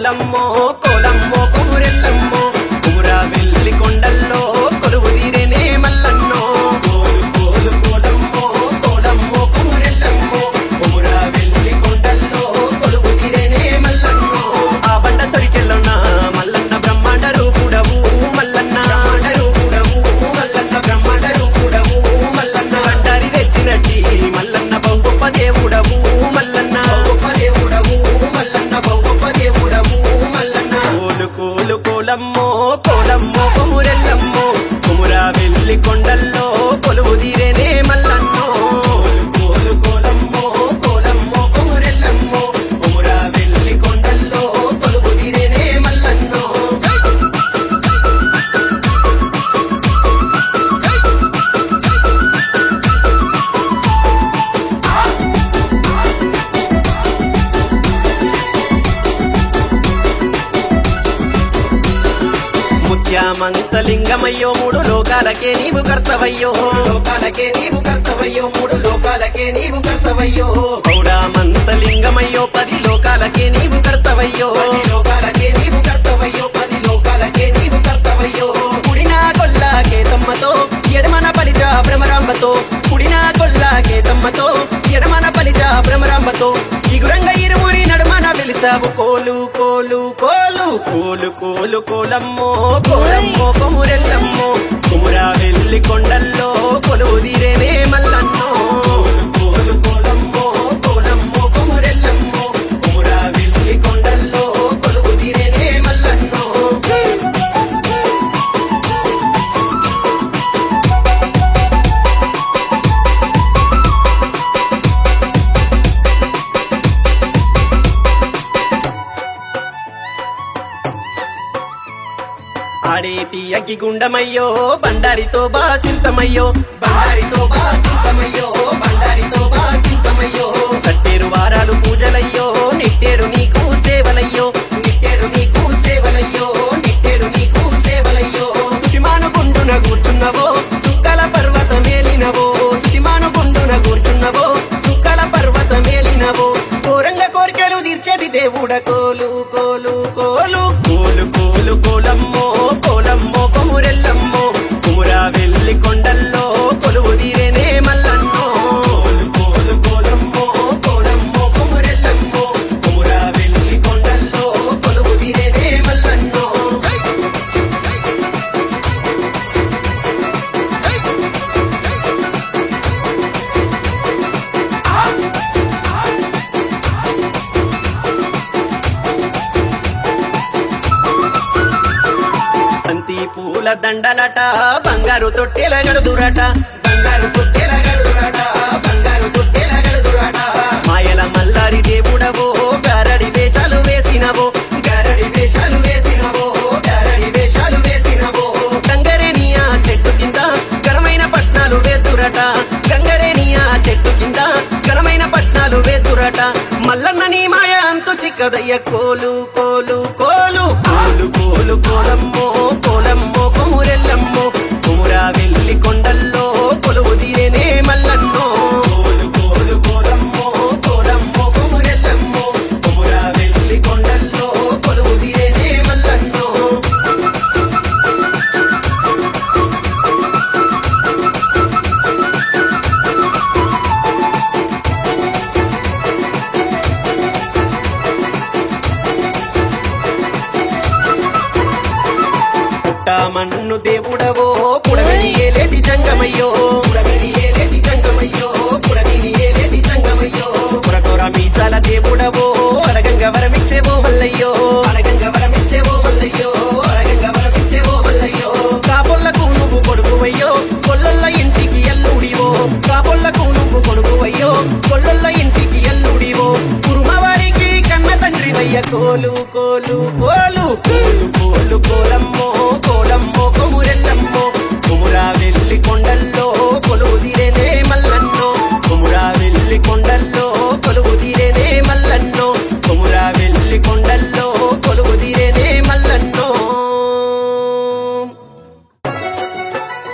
కోలమ్మో కోలమ్మో కొమురెల్లమ్మో కుమురా వెళ్ళి కొండల్లో కొలువు తీరేనే మల్లన్నో కోలు కోలు కోలమ్మో కోలమ్మో కొమురెల్లమ్మో కుమురా వెళ్ళి కొండల్లో కొలువు తీరేనే మల్లన్నో ఆ బండ సరికెళ్ళున్న మల్లన్న బ్రహ్మాండ రూపుడవు మల్లన్న బ్రహ్మాండ రూపుడవు మల్లన్న బ్రహ్మాండ రూపుడవు మల్లన్న అంటారి తెచ్చినట్టి మల్లన్న బహు గొప్ప దేవుడవు మల్లన్న గొప్ప దేవుడవు మల్లన్న బహు గొప్ప దేవుడవు మల్లన్న కోలు కోలు కోలమ్మో కోలమ్మో కొమురెల్లమ్మో కుమురా వెళ్ళి కొండల్లో కొలువు తీరేనే మల్లన్నో కోలు కోలు కోలమ్మో కోలమ్మో కొమురెల్లమ్మో కుమురా వెళ్ళి కొండల్లో కొలువు తీరేనే మల్లన్నో ముత్యామంత లింగమయ్యో మూడు లోకాలకే నీవు కర్తవయ్యో లోకాలకే నీవు కర్తవయ్యో మూడు లోకాలకే నీవు కర్తవయ్యో పౌడామంత లింగమయ్యో పది లోకాలకే నీవు కర్తవయ్యో పది లోకాలకే నీవు కర్తవయ్యో పది లోకాలకే నీవు కర్తవయ్యో కుడినా కొల్లాకే తమ్మతో ఎడమన పలిజ భ్రమరాంబతో కుడినా కొల్లాకే తమ్మతో ఎడమన పలిజ భ్రమరాంబతో ఇగురంగ ఇరువురి నడుమన వెలిసావు కోలు కోలు కోలు కోలు కోలు కోలమ్మో కోలమ్మో కొమురెల్లమ్మో కుమురా వెళ్ళి కొండల్లో కొలువు తీరేనే మల్లన్నో కోలు కోలమ్మో కోలమ్మో కొమురెల్లమ్మో కుమురా వెళ్ళి కొండల్లో కొలువు తీరేనే మల్లన్నో ఆడేటి అగ్గి గుండమయ్యో బండారితో బాసింతమయ్యో బండారితో బాసింతమయ్యో బండారితో బాసింతమయ్యో సట్టేరు వారాలు పూజలయ్యో నిట్టేడు నీకు సేవలయ్యో నిట్టేడు నీకు సేవలయ్యో నిట్టేడు నీకు సేవలయ్యో సుతిమాను గుండున కూర్చున్నవో సుక్కల పర్వత మేలినవో సుతిమాను గుండున కూర్చున్నవో సుక్కల పర్వత మేలినవో కోరంగ కోరికలు తీర్చటి దేవుడ కోలు కోలు కోలు కోలు కోలు కోలమ్మో కోలమ్మో కొమురెల్లమ్మో కుమురా వెళ్ళి కొండల్లో కొలువు తీరేనే మల్లన్నో కోలు కోలు కోలమ్మో కోలమ్మో కొమురెల్లమ్మో కుమురా వెళ్ళి కొండల్లో కొలువు తీరేనే మల్లన్నో బంతి పూల దండలట బంగారు తొట్టెల గడుదురట బంగారు తొట్టెల గడుదురట బంగారు తొట్టెల గడుదురట మాయల మల్లారి దేవుడవో గారడి వేషాలు వేసినవో గారడి వేషాలు వేసినవో గారడి వేషాలు వేసినవో గంగరేనియా చెట్టు కింద ఘనమైన పట్నాలు వేతురట గంగరేనియా చెట్టు కింద ఘనమైన పట్నాలు వేతురట మల్లన్న నీ మాయ అంతు చిక్కదయ్య కోలు కోలు కోలు కోలు కోలు కోలమ్మో కోలమ్మో కొమురెల్లమ్మో కుమురా వెళ్ళి కొండల్లో కొలువు తీరేనే మల్లన్నో కోలు కోలు కోలమ్మో కోలమ్మో కొమురెల్లమ్మో కుమురా వెళ్ళి కొండల్లో కొలువు తీరేనే మల్లన్నో పుట్ట మన్ను దేవుడవో పుడమిని ఏలేటి జంగమయ్యో పుడమిని ఏలేటి జంగమయ్యో పుడమిని ఏలేటి జంగమయ్యో పురకొర మీసాల దేవుడవో అరగంగ వరమిచ్చేవో మల్లయ్యో అరగంగ వరమిచ్చేవో మల్లయ్యో అరగంగ వరమిచ్చేవో మల్లయ్యో కాపొల్లకు నువ్వు కొడుకువయ్యో కొల్లొల్ల ఇంటికి ఎల్లుడివో కాపొల్లకు నువ్వు కొడుకువయ్యో కొల్లొల్ల ఇంటికి ఎల్లుడివో కురుమవారికి కన్న తండ్రి వయ్య కోలు కోలు కోలు కోలు కోలు కోలమ్మో కోలమ్మో కొమురెల్లమ్మో కుమురా వెళ్ళి కొండ